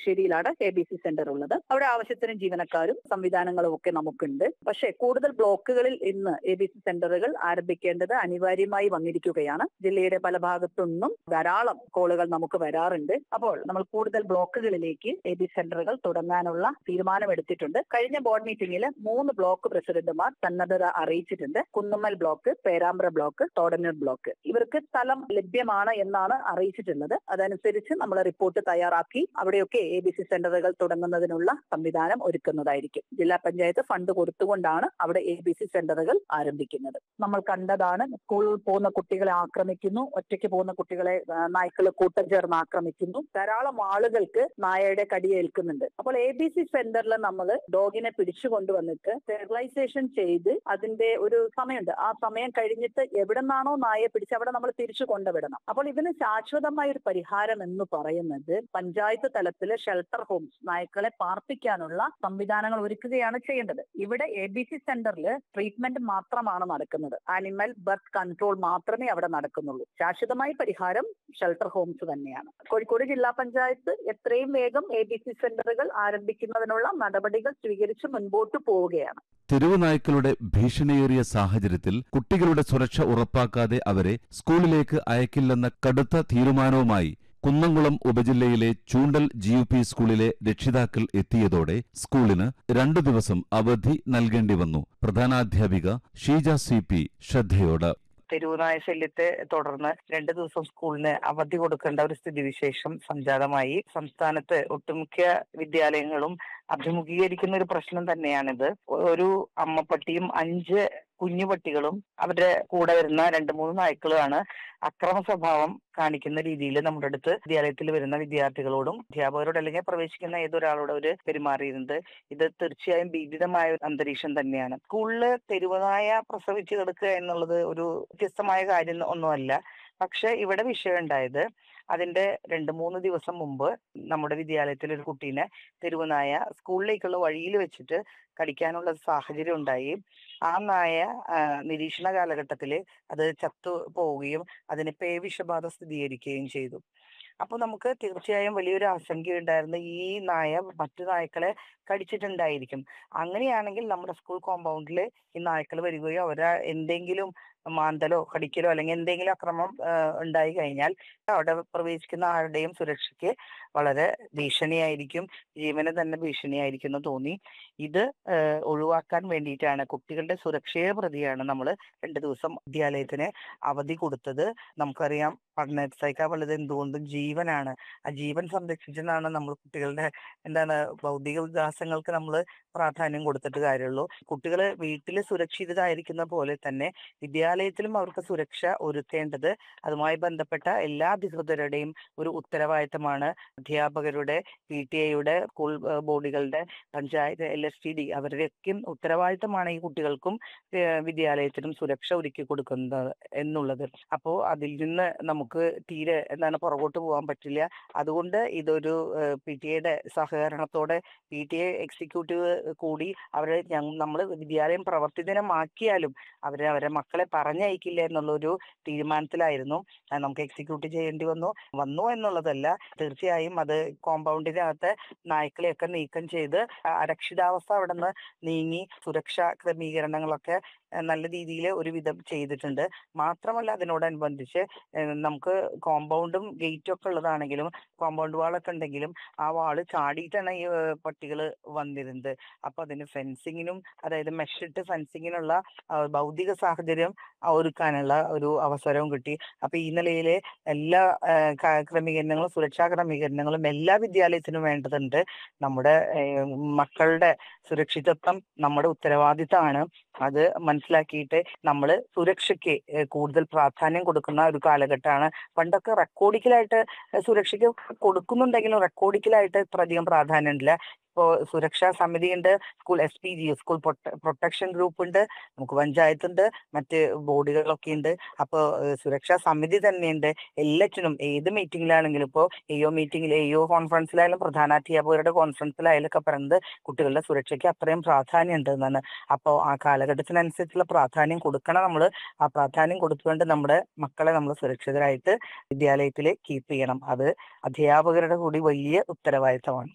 തലശ്ശേരിയിലാണ് A B C centre ഉള്ളത് അവിടെ ആവശ്യത്തിന് ജീവനക്കാരും സംവിധാനങ്ങളും ഒക്കെ നമുക്കുണ്ട് പക്ഷേ കൂടുതൽ ബ്ലോക്കുകളിൽ ഇന്ന് എ ബി സി സെന്ററുകൾ ആരംഭിക്കേണ്ടത് അനിവാര്യമായി വന്നിരിക്കുകയാണ് ജില്ലയുടെ പല ഭാഗത്തു നിന്നും ധാരാളം കോളുകൾ നമുക്ക് വരാറുണ്ട് അപ്പോൾ നമ്മൾ കൂടുതൽ ബ്ലോക്കുകളിലേക്ക് എ ബി സെന്ററുകൾ തുടങ്ങാനുള്ള തീരുമാനമെടുത്തിട്ടുണ്ട് കഴിഞ്ഞ ബോർഡ് മീറ്റിംഗിൽ മൂന്ന് ബ്ലോക്ക് പ്രസിഡന്റുമാർ സന്നദ്ധത അറിയിച്ചിട്ടുണ്ട് Kunnummal block Perambra block Thodannur block ഇവർക്ക് സ്ഥലം ലഭ്യമാണ് എന്നാണ് അറിയിച്ചിട്ടുള്ളത് അതനുസരിച്ച് നമ്മൾ റിപ്പോർട്ട് തയ്യാറാക്കി അവിടെയൊക്കെ എ ബി സി സെന്ററുകൾ തുടങ്ങുന്നതിനുള്ള സംവിധാനം ഒരുക്കുന്നതായിരിക്കും ജില്ലാ പഞ്ചായത്ത് ഫണ്ട് കൊടുത്തുകൊണ്ടാണ് അവിടെ എ ബി സി സെന്ററുകൾ ആരംഭിക്കുന്നത് നമ്മൾ കണ്ടതാണ് സ്കൂളിൽ പോകുന്ന കുട്ടികളെ ആക്രമിക്കുന്നു ഒറ്റയ്ക്ക് പോകുന്ന കുട്ടികളെ നായ്ക്കൾ കൂട്ടം ചേർന്ന് ആക്രമിക്കുന്നു ധാരാളം ആളുകൾക്ക് നായയുടെ കടിയേൽക്കുന്നുണ്ട് അപ്പോൾ എ ബി സി സെന്ററിൽ നമ്മൾ ഡോഗിനെ പിടിച്ചു കൊണ്ടുവന്നിട്ട് സ്റ്റെറിലൈസേഷൻ ചെയ്ത് അതിന്റെ ഒരു സമയമുണ്ട് ആ സമയം കഴിഞ്ഞിട്ട് എവിടെ നിന്നാണോ നായയെ പിടിച്ച് അവിടെ നമ്മൾ തിരിച്ചു കൊണ്ടുവിടണം അപ്പോൾ ഇതിന് ശാശ്വതമായ ഒരു പരിഹാരം എന്ന് പറയുന്നത് പഞ്ചായത്ത് തലത്തിൽ ഷെൽട്ടർ ഹോംസ് നായ്ക്കളെ പാർപ്പിക്കാനുള്ള സംവിധാനങ്ങൾ ഒരുക്കുകയാണ് ചെയ്യേണ്ടത് ഇവിടെ എ ബി സി സെന്ററിൽ ട്രീറ്റ്മെന്റ് മാത്രമാണ് നടക്കുന്നത് ആനിമൽ ബർത്ത് കൺട്രോൾ മാത്രമേ അവിടെ നടക്കുന്നുള്ളൂ ശാശ്വതമായ പരിഹാരം ഷെൽട്ടർ ഹോംസ് തന്നെയാണ് കോഴിക്കോട് ജില്ലാ പഞ്ചായത്ത് എത്രയും വേഗം എ ബി സി സെന്ററുകൾ ആരംഭിക്കുന്നതിനുള്ള നടപടികൾ സ്വീകരിച്ച് മുൻപോട്ട് പോവുകയാണ് തെരുവ് നായ്ക്കളുടെ ഭീഷണിയേറിയ സാഹചര്യത്തിൽ കുട്ടികളുടെ സുരക്ഷ ഉറപ്പാക്കാതെ അവരെ സ്കൂളിലേക്ക് അയക്കില്ലെന്ന കടുത്ത തീരുമാനവുമായി കുന്നംകുളം ഉപജില്ലയിലെ ചൂണ്ടൽ ജി യു പി സ്കൂളിലെ രക്ഷിതാക്കൾ എത്തിയതോടെ സ്കൂളിന് രണ്ടു ദിവസം അവധി നൽകേണ്ടി വന്നു പ്രധാനാധ്യാപിക ഷീജ സി പി ശ്രദ്ധയോട് തെരുവുനായ ശല്യത്തെ തുടർന്ന് രണ്ടു ദിവസം സ്കൂളിന് അവധി കൊടുക്കേണ്ട ഒരു സ്ഥിതിവിശേഷം സംജാതമായി സംസ്ഥാനത്ത് ഒട്ടുമിക്ക വിദ്യാലയങ്ങളും അഭിമുഖീകരിക്കുന്ന ഒരു പ്രശ്നം തന്നെയാണിത് ഒരു അമ്മപ്പട്ടിയും അഞ്ച് കുഞ്ഞു പട്ടികളും അവരുടെ കൂടെ വരുന്ന രണ്ട് മൂന്ന് നായ്ക്കളുമാണ് അക്രമ സ്വഭാവം കാണിക്കുന്ന രീതിയിൽ നമ്മുടെ അടുത്ത് വിദ്യാലയത്തിൽ വരുന്ന വിദ്യാർത്ഥികളോടും അധ്യാപകരോട് അല്ലെങ്കിൽ പ്രവേശിക്കുന്ന ഏതൊരാളോട് അവര് പെരുമാറിയിരുന്നത് ഇത് തീർച്ചയായും ഭീതിതമായ ഒരു അന്തരീക്ഷം തന്നെയാണ് സ്കൂളില് തെരുവുനായ പ്രസവിച്ച് കിടക്കുക എന്നുള്ളത് ഒരു വ്യത്യസ്തമായ കാര്യം ഒന്നുമല്ല പക്ഷെ ഇവിടെ വിഷയം ഉണ്ടായത് അതിന്റെ രണ്ട് മൂന്ന് ദിവസം മുമ്പ് നമ്മുടെ വിദ്യാലയത്തിൽ ഒരു കുട്ടീനെ തെരുവുനായ സ്കൂളിലേക്കുള്ള വഴിയിൽ വെച്ചിട്ട് കടിക്കാനുള്ള സാഹചര്യം ഉണ്ടായി ആ നായ നിരീക്ഷണ കാലഘട്ടത്തിൽ അത് ചത്തു പോവുകയും അതിന് പേവിഷബാധ സ്ഥിരീകരിക്കുകയും ചെയ്തു അപ്പോൾ നമുക്ക് തീർച്ചയായും വലിയൊരു ആശങ്കയുണ്ടായിരുന്നു ഈ നായ മറ്റു നായ്ക്കളെ കടിച്ചിട്ടുണ്ടായിരിക്കും അങ്ങനെയാണെങ്കിൽ നമ്മുടെ സ്കൂൾ കോമ്പൗണ്ടിൽ ഈ നായ്ക്കൾ വരികയോ അവരെ എന്തെങ്കിലും മാന്തലോ കടിക്കലോ അല്ലെങ്കിൽ എന്തെങ്കിലും അക്രമം ഉണ്ടായി കഴിഞ്ഞാൽ അവിടെ പ്രവേശിക്കുന്ന ആരുടെയും സുരക്ഷയ്ക്ക് വളരെ ഭീഷണിയായിരിക്കും ജീവന് തന്നെ ഭീഷണിയായിരിക്കും എന്ന് തോന്നി ഇത് ഒഴിവാക്കാൻ വേണ്ടിയിട്ടാണ് കുട്ടികളുടെ സുരക്ഷയെ പ്രതിയാണ് നമ്മൾ രണ്ട് ദിവസം വിദ്യാലയത്തിന് അവധി കൊടുത്തത് നമുക്കറിയാം പഠനത്തേക്കാൾ വലുത് എന്തുകൊണ്ടും ജീവനാണ് ആ ജീവൻ സംരക്ഷിച്ചെന്നാണ് നമ്മൾ കുട്ടികളുടെ എന്താണ് ഭൗതിക വികാസങ്ങൾക്ക് നമ്മൾ പ്രാധാന്യം കൊടുത്തിട്ട് കാര്യമുള്ളൂ കുട്ടികൾ വീട്ടിൽ സുരക്ഷിതരായിരിക്കുന്ന പോലെ തന്നെ വിദ്യാലയത്തിലും അവർക്ക് സുരക്ഷ ഒരുക്കേണ്ടത് അതുമായി ബന്ധപ്പെട്ട എല്ലാ അധികൃതരുടെയും ഒരു ഉത്തരവാദിത്തമാണ് അധ്യാപകരുടെ പി ടി എയുടെ സ്കൂൾ ബോർഡുകളുടെ panchayat L S T D അവരുടെയൊക്കെയും ഉത്തരവാദിത്തമാണ് ഈ കുട്ടികൾക്കും വിദ്യാലയത്തിനും സുരക്ഷ ഒരുക്കി കൊടുക്കുന്നത് എന്നുള്ളത് അപ്പോൾ അതിൽ നിന്ന് നമുക്ക് തീരെ എന്താണ് പുറകോട്ട് പോകാൻ പറ്റില്ല അതുകൊണ്ട് ഇതൊരു പി ടി എയുടെ സഹകരണത്തോടെ പി ടി എ എക്സിക്യൂട്ടീവ് കൂടി അവരെ നമ്മൾ വിദ്യാലയം പ്രവർത്തിതനമാക്കിയാലും അവരെ അവരെ മക്കളെ പറഞ്ഞയക്കില്ല എന്നുള്ളൊരു തീരുമാനത്തിലായിരുന്നു നമുക്ക് എക്സിക്യൂട്ട് ചെയ്യേണ്ടി വന്നു വന്നു എന്നുള്ളതല്ല തീർച്ചയായും അത് കോമ്പൗണ്ടിനകത്ത് നായ്ക്കളെയൊക്കെ നീക്കം ചെയ്ത് അരക്ഷിതാവസ്ഥ അവിടെ നിന്ന് നീങ്ങി സുരക്ഷാ ക്രമീകരണങ്ങളൊക്കെ നല്ല രീതിയിൽ ഒരുവിധം ചെയ്തിട്ടുണ്ട് മാത്രമല്ല അതിനോടനുബന്ധിച്ച് നമുക്ക് കോമ്പൗണ്ടും ഗേറ്റും ഒക്കെ ഉള്ളതാണെങ്കിലും കോമ്പൗണ്ട് വാളൊക്കെ ഉണ്ടെങ്കിലും ആ വാള് ചാടിയിട്ടാണ് ഈ പട്ടികൾ വന്നിരുന്നത് അപ്പൊ അതിന് ഫെൻസിങ്ങിനും അതായത് മെഷിട്ട് ഫെൻസിങ്ങിനുള്ള ഭൗതിക സാഹചര്യം ഒരുക്കാനുള്ള ഒരു അവസരവും കിട്ടി അപ്പൊ ഈ നിലയിലെ എല്ലാ ക്രമീകരണങ്ങളും സുരക്ഷാ ക്രമീകരണങ്ങളും എല്ലാ വിദ്യാലയത്തിനും വേണ്ടതുണ്ട് നമ്മുടെ മക്കളുടെ സുരക്ഷിതത്വം നമ്മുടെ ഉത്തരവാദിത്തമാണ് അത് മനസ്സിലാക്കിയിട്ട് നമ്മൾ സുരക്ഷയ്ക്ക് കൂടുതൽ പ്രാധാന്യം കൊടുക്കുന്ന ഒരു കാലഘട്ടമാണ് പണ്ടൊക്കെ റെക്കോർഡിക്കലായിട്ട് സുരക്ഷയ്ക്ക് കൊടുക്കുന്നുണ്ടെങ്കിലും റെക്കോർഡിക്കലായിട്ട് ഇത്ര അധികം പ്രാധാന്യമില്ല ഇപ്പോൾ സുരക്ഷാ സമിതിയുണ്ട് school S P G school protection group ഉണ്ട് നമുക്ക് പഞ്ചായത്തുണ്ട് മറ്റ് ബോർഡുകളൊക്കെ ഉണ്ട് അപ്പോൾ സുരക്ഷാ സമിതി തന്നെയുണ്ട് എല്ലാറ്റിനും ഏത് മീറ്റിംഗിലാണെങ്കിലും ഇപ്പോൾ എയോ മീറ്റിംഗിൽ എയോ കോൺഫറൻസിലായാലും പ്രധാനാധ്യാപകരുടെ കോൺഫറൻസിലായാലും ഒക്കെ പറയുന്നത് കുട്ടികളുടെ സുരക്ഷയ്ക്ക് അത്രയും പ്രാധാന്യം ഉണ്ട് എന്നാണ് അപ്പോൾ ആ കാലഘട്ടത്തിനനുസരിച്ചുള്ള പ്രാധാന്യം കൊടുക്കണം നമ്മൾ ആ പ്രാധാന്യം കൊടുത്തുകൊണ്ട് നമ്മുടെ മക്കളെ നമ്മൾ സുരക്ഷിതരായിട്ട് വിദ്യാലയത്തിൽ കീപ്പ് ചെയ്യണം അത് അധ്യാപകരുടെ കൂടി വലിയ ഉത്തരവാദിത്തമാണ്